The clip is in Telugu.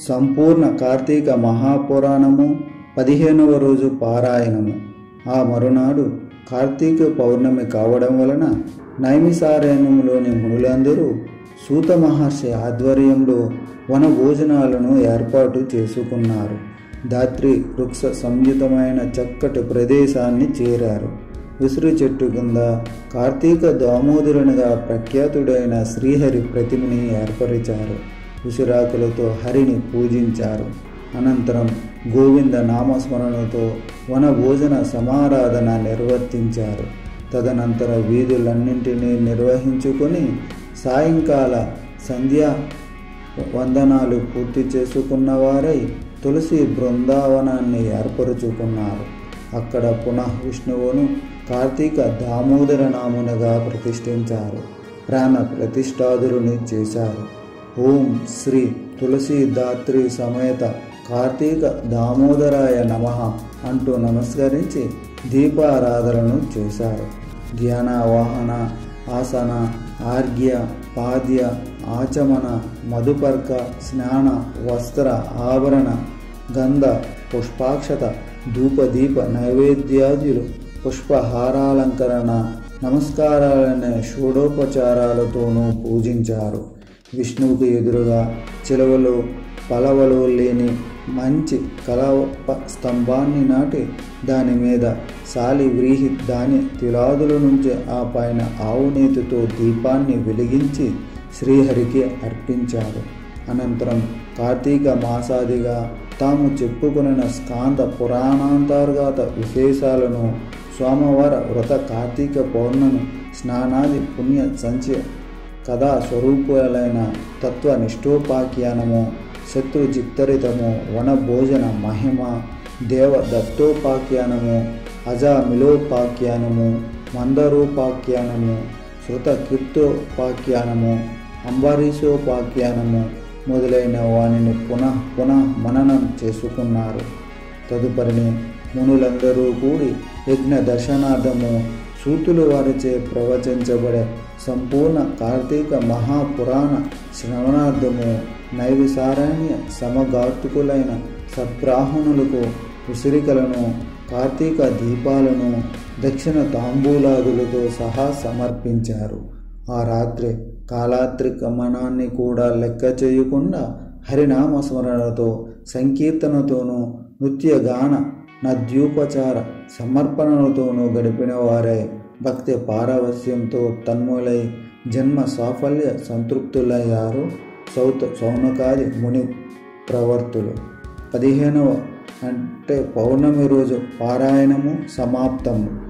సంపూర్ణ కార్తీక మహాపురాణము పదిహేనవ రోజు పారాయణము ఆ మరునాడు కార్తీక పౌర్ణమి కావడం వలన నైమిసారణ్యంలోని మునులందరూ సూత మహర్షి ఆధ్వర్యంలో వన భోజనాలను ఏర్పాటు చేసుకున్నారు దాత్రి వృక్ష సంయుతమైన చక్కటి ప్రదేశాన్ని చేరారు ఉసిరి చెట్టు కింద కార్తీక దామోదరునిగా ప్రఖ్యాతుడైన శ్రీహరి ప్రతిమని ఏర్పరిచారు ఉసిరాకులతో హరిని పూజించారు అనంతరం గోవింద నామస్మరణతో వన భోజన సమారాధన నిర్వర్తించారు తదనంతర వీధులన్నింటినీ నిర్వహించుకొని సాయంకాల సంధ్యా వందనాలు పూర్తి చేసుకున్న వారై తులసి బృందావనాన్ని ఏర్పరుచుకున్నారు అక్కడ పునః విష్ణువును కార్తీక దామోదర నామునగా ప్రతిష్ఠించారు ప్రాణ ప్రతిష్ఠాదురుని చేశారు ఓం శ్రీ తులసీదాత్రి సమేత కార్తీక దామోదరాయ నమ అంటూ నమస్కరించి దీపారాధనను చేశారు ధ్యాన వాహన ఆసన ఆర్ఘ్య పాద్య ఆచమన మధుపర్క స్నాన వస్త్ర ఆభరణ గంధ పుష్పాక్షత ధూపదీప నైవేద్యాదులు పుష్పహారాలంకరణ నమస్కారాలనే షోడోపచారాలతోనూ పూజించారు విష్ణువుకు ఎదురుగా చిలవలు పలవలు లేని మంచి కలప స్తంభాన్ని నాటి దాని మీద సాలి వ్రీహి ధాన్య తిలాదుల నుంచి ఆ పైన ఆవు నేతితో దీపాన్ని వెలిగించి శ్రీహరికి అర్పించారు అనంతరం కార్తీక మాసాదిగా తాము చెప్పుకున్న స్కాంద పురాణాంతర్గత విశేషాలను సోమవార వ్రత కార్తీక పౌర్ణమి స్నానాది పుణ్య సంచయ కథా స్వరూపులైన తత్వ నిష్ఠోపాఖ్యానము శత్రు చిత్తరితము వనభోజన మహిమ దేవ దత్తోపాఖ్యానము అజామిలోపాఖ్యానము మందరోపాఖ్యానము శృత కీర్తోపాఖ్యానము అంబరీషోపాఖ్యానము మొదలైన వానిని పునః పునః మననం చేసుకున్నారు తదుపరిని మునులందరూ కూడి యజ్ఞ దర్శనార్థము సూతులు వారిచే ప్రవచించబడే సంపూర్ణ కార్తీక మహాపురాణ శ్రవణార్థము నైవిసారణ్య సమగాతుకులైన సద్బ్రాహ్మణులకు ఉసిరికలను కార్తీక దీపాలను దక్షిణ తాంబూలాదులతో సహా సమర్పించారు ఆ రాత్రి కాలాత్రి గమనాన్ని కూడా లెక్క చేయకుండా హరినామస్మరణతో సంకీర్తనతోనూ నృత్యగాన నద్యూపచార సమర్పణలతోనూ గడిపిన వారే భక్తి పారవస్యంతో తన్ములై జన్మ సాఫల్య సంతృప్తులయ్యారు సౌత సౌనకాది ముని ప్రవర్తులు పదిహేనవ అంటే పౌర్ణమి రోజు పారాయణము సమాప్తము